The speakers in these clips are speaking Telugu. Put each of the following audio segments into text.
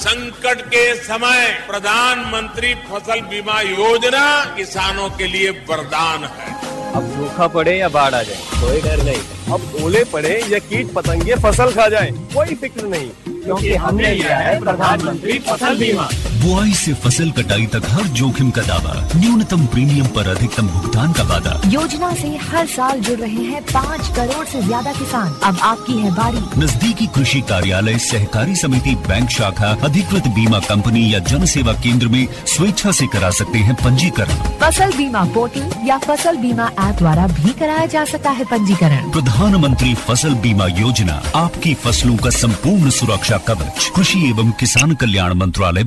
संकट के समय प्रधानमंत्री फसल बीमा योजना किसानों के लिए वरदान है अब सूखा पड़े या बाढ़ आ जाए कोई डर नहीं अब ओले पड़े या कीट पतंगे फसल खा जाए कोई फिक्र नहीं क्योंकि हमने लिया है प्रधानमंत्री फसल बीमा बुआई से फसल कटाई तक हर जोखिम का दावा न्यूनतम प्रीमियम पर अधिकतम भुगतान का वादा योजना से हर साल जुड़ रहे हैं पाँच करोड़ से ज्यादा किसान अब आपकी है बारी नजदीकी कृषि कार्यालय सहकारी समिति बैंक शाखा अधिकृत बीमा कंपनी या जन सेवा केंद्र में स्वेच्छा से करा सकते हैं पंजीकरण फसल बीमा पोर्टल या फसल बीमा ऐप द्वारा भी कराया जा सकता है पंजीकरण प्रधानमंत्री फसल बीमा योजना आपकी फसलों का संपूर्ण सुरक्षा कवच कृषि एवं किसान कल्याण मंत्रालय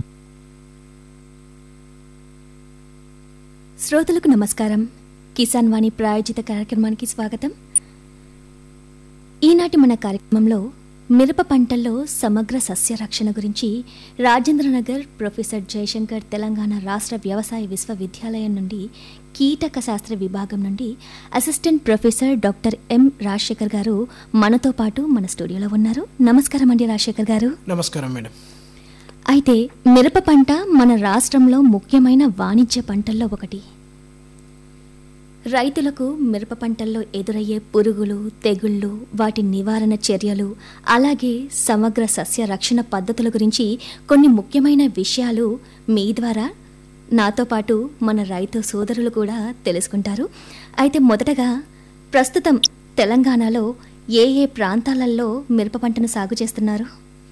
శ్రోతలకు నమస్కారం కిసాన్ వాణి ప్రాయోజిత కార్యక్రమానికి స్వాగతం ఈనాటి మన కార్యక్రమంలో మిరప పంటల్లో సమగ్ర సస్య రక్షణ గురించి రాజేంద్రనగర్ ప్రొఫెసర్ జయశంకర్ తెలంగాణ రాష్ట్ర వ్యవసాయ విశ్వవిద్యాలయం నుండి కీటక శాస్త్ర విభాగం నుండి assistant professor doctor M Rajasekhar garu మనతో పాటు మన స్టూడియోలో ఉన్నారు నమస్కారం అండి రాజశేఖర్ గారు నమస్కారం మేడం అయితే మిరప పంట మన రాష్ట్రంలో ముఖ్యమైన వాణిజ్య పంటల్లో ఒకటి రైతులకు మిరప పంటల్లో ఎదురయ్యే పురుగులు తెగుళ్ళు వాటి నివారణ చర్యలు అలాగే సమగ్ర సస్య రక్షణ పద్ధతుల గురించి కొన్ని ముఖ్యమైన విషయాలు మీ ద్వారా నాతో పాటు మన రైతు సోదరులు కూడా తెలుసుకుంటారు అయితే మొదటగా ప్రస్తుతం తెలంగాణలో ఏ ఏ ప్రాంతాలలో మిరప పంటను సాగు చేస్తున్నారు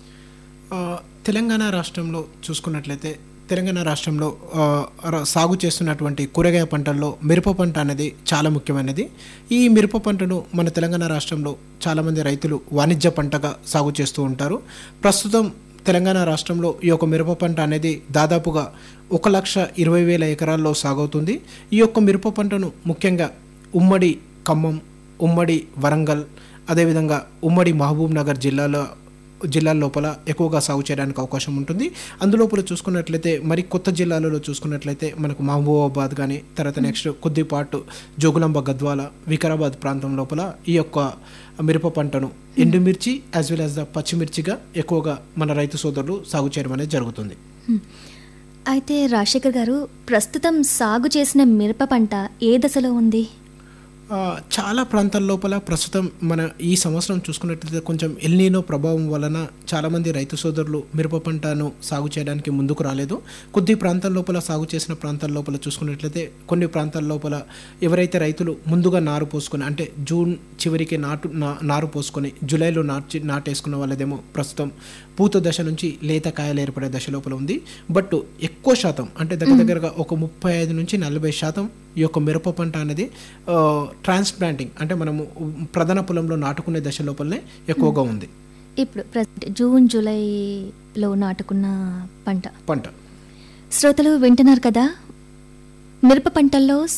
ఆ, తెలంగాణ రాష్ట్రంలో చూసుకున్నట్లయితే తెలంగాణ రాష్ట్రంలో ఆ, ర- సాగు చేస్తున్నటువంటి కూరగాయ పంటల్లో మిరప పంట అనేది చాలా ముఖ్యమైనది ఈ మిరప పంటను మన తెలంగాణ రాష్ట్రంలో చాలామంది రైతులు వాణిజ్య పంటగా సాగు చేస్తూ ఉంటారు ప్రస్తుతం తెలంగాణ రాష్ట్రంలో ఈ యొక్క మిరప పంట అనేది దాదాపుగా ఒక లక్ష ఇరవై వేల ఎకరాల్లో సాగవుతుంది ఈ యొక్క మిరప పంటను ముఖ్యంగా ఉమ్మడి ఖమ్మం ఉమ్మడి వరంగల్ అదేవిధంగా ఉమ్మడి మహబూబ్ నగర్ జిల్లాలో జిల్లాల లోపల ఎక్కువగా సాగు చేయడానికి అవకాశం ఉంటుంది అందులోపల చూసుకున్నట్లయితే మరి కొత్త జిల్లాలలో చూసుకున్నట్లయితే మనకు మహబూబాబాద్ కానీ తర్వాత నెక్స్ట్ కొద్దిపాటు జోగులాంబ గద్వాల వికారాబాద్ ప్రాంతం లోపల ఈ యొక్క మిరప పంటను ఎండుమిర్చి యాజ్ వెల్ యాజ్ ద పచ్చిమిర్చిగా ఎక్కువగా మన రైతు సోదరులు సాగు చేయడం అనేది జరుగుతుంది అయితే రాజశేఖర్ గారు ప్రస్తుతం సాగు చేసిన మిరప పంట ఏ దశలో ఉంది ఆ, చాలా ప్రాంతాల లోపల ప్రస్తుతం మన ఈ సంవత్సరం చూసుకున్నట్లయితే కొంచెం ఎల్నీనో ప్రభావం వలన చాలామంది రైతు సోదరులు మిరప పంటను సాగు చేయడానికి ముందుకు రాలేదు కొద్ది ప్రాంతాల లోపల సాగు చేసిన ప్రాంతాల లోపల చూసుకున్నట్లయితే కొన్ని ప్రాంతాల లోపల ఎవరైతే రైతులు ముందుగా నారు పోసుకొని అంటే జూన్ చివరికి నాటు నా- నారు పోసుకొని జూలైలో నాటి నాటేసుకున్న వాళ్ళదేమో ప్రస్తుతం పూత దశ నుంచి లేత కాయలు ఏర్పడే దశ లోపల ఉంది బట్ ఎక్కువ శాతం అంటే దగ్గర దగ్గరగా ఒక ముప్పై ఐదు నుంచి నలభై శాతం ఈ యొక్క మిరప పంట అనేది ట్రాన్స్ప్లాంటింగ్ అంటే మనము ప్రధాన పొలంలో నాటుకునే దశ లోపలనే ఎక్కువగా ఉంది ఇప్పుడు ప్రజెంట్ జూన్ జూలైలో నాటుకున్న పంట పంట శ్రోతలు వింటున్నారు కదా మిరప పంటల్లో